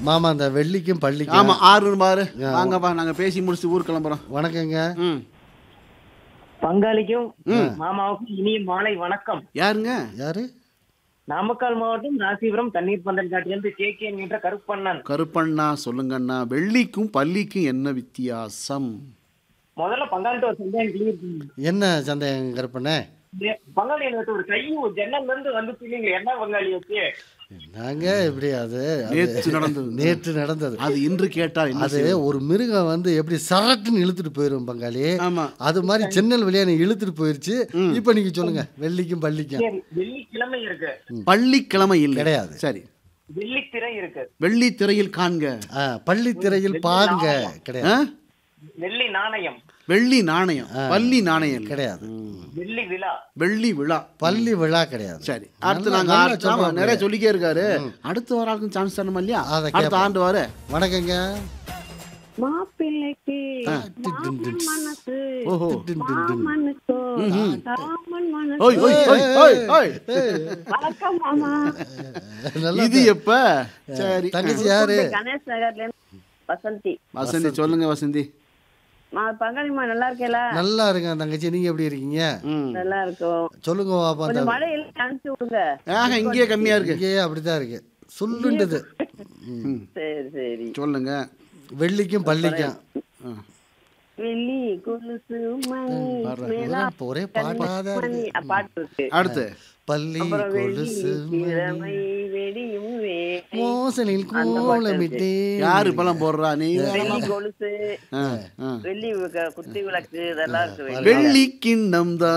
மாமா அந்த வெள்ளிக்கும் பள்ளிக்கும் ஆமா ஆறு பாரு வாங்கப்பா நாங்க பேசி முடிச்சு ஊர் கிளம்புறோம் வணக்கங்க ம் பங்காளிக்கும் மாமாவுக்கும் இனிய மாலை வணக்கம் யாருங்க யாரு நாமக்கல் மாவட்டம் ராசிபுரம் தண்ணீர் பந்தல் காட்டிலிருந்து கே கே என்ற கருப்பண்ணன் கருப்பண்ணா சொல்லுங்கண்ணா வெள்ளிக்கும் பள்ளிக்கும் என்ன வித்தியாசம் முதல்ல பங்காளிட்ட ஒரு சந்தேகம் கிளியர் பண்ணுங்க என்ன சந்தேகம் கருப்பண்ணே இந்த பங்காளி எனக்கு ஒரு கை ஒரு ஜன்னல்ல இருந்து வந்துச்சு இல்லைங்களா என்ன பங்காளி வச்சு நாங்க எப்படி அது அது நேற்று நடந்தது நேற்று நடந்தது அது இன்று கேட்டால் என்ன அது ஒரு மிருகம் வந்து எப்படி சரட்டுன்னு இழுத்துட்டு போயிரும் பங்காளி ஆமா அது மாதிரி சென்னல் வழியா நீ இழுத்துட்டு போயிருச்சு இப்போ நீங்க சொல்லுங்க வெள்ளிக்கும் பள்ளிக்கும் சரி வெள்ளிக்கிழமை இருக்கு பள்ளிக்கிழமை இல்லை கிடையாது. சரி வெள்ளித்திரை இருக்கு வெள்ளி திரையில் காண்க ஆ, பள்ளி திரையில் பாருங்க கிடையாது ஆ? வெள்ளி நாணயம் வெள்ளி நாணயம் பள்ளி நாணயம் இல்ல. கிடையாது வெள்ளி விழா வெள்ளி விழா பள்ளி விழா கிடையாது சரி அடுத்து நல்லா- நாங்க நல்லா அடுத்து- ஆமா, சொல்றாங்க. நிறைய சொல்லிக்கே இருக்காரு அடுத்து வர ஆளுக்கும் சான்ஸ் தரணுமா இல்லையா அதை அடுத்த கேட்போம். ஆண்டு வர வணக்கங்க மாப்பிள்ளைக்கு டின் டின். மனசு ஓஹோ டின் டின் டின். மாமனுக்கோ ராமன் மனசு ஓய் ஓய் ஓய் ஓய் ஓய் வணக்கம் மாமா நல்லா இது எப்ப சரி தங்கச்சி யாரு கணேஷ் நகர்ல இருந்து வசந்தி வசந்தி சொல்லுங்க வசந்தி மா பங்காளிமா நல்லா இருக்கேல நல்லா இருங்க தங்கச்சி நீங்க எப்படி இருக்கீங்க ம் நல்லா இருக்கும் சொல்லுங்க பாப்பா கொஞ்சம் மழையில அனுப்பிச்சு விடுங்க ஆக இங்கேயே கம்மியா இருக்கு இங்கேயே அப்படிதான் இருக்கு சொல்லுண்டது சரி சரி சொல்லுங்க வெள்ளிக்கும் பள்ளிக்கும் ஆ. வெள்ளி கொலுசு மணி மேலா இப்ப ஒரே பாட்டாதான் மணி இருக்கு அ, பாட்டு இருக்கு அடுத்து பள்ளி அப்புறம் வெள்ளி கொலுசு கிழமை வெடியும் வேலை மோசனில் அந்த பாட்டு கோலமிட்டே யாரு இப்பெல்லாம் போடுறா நீ வெள்ளி கொலுசு ஆ, ஆ. வெள்ளி கு- குத்தி விளக்கு இதெல்லாம் இருக்கு வெள்ளி கிண்ணம் தான்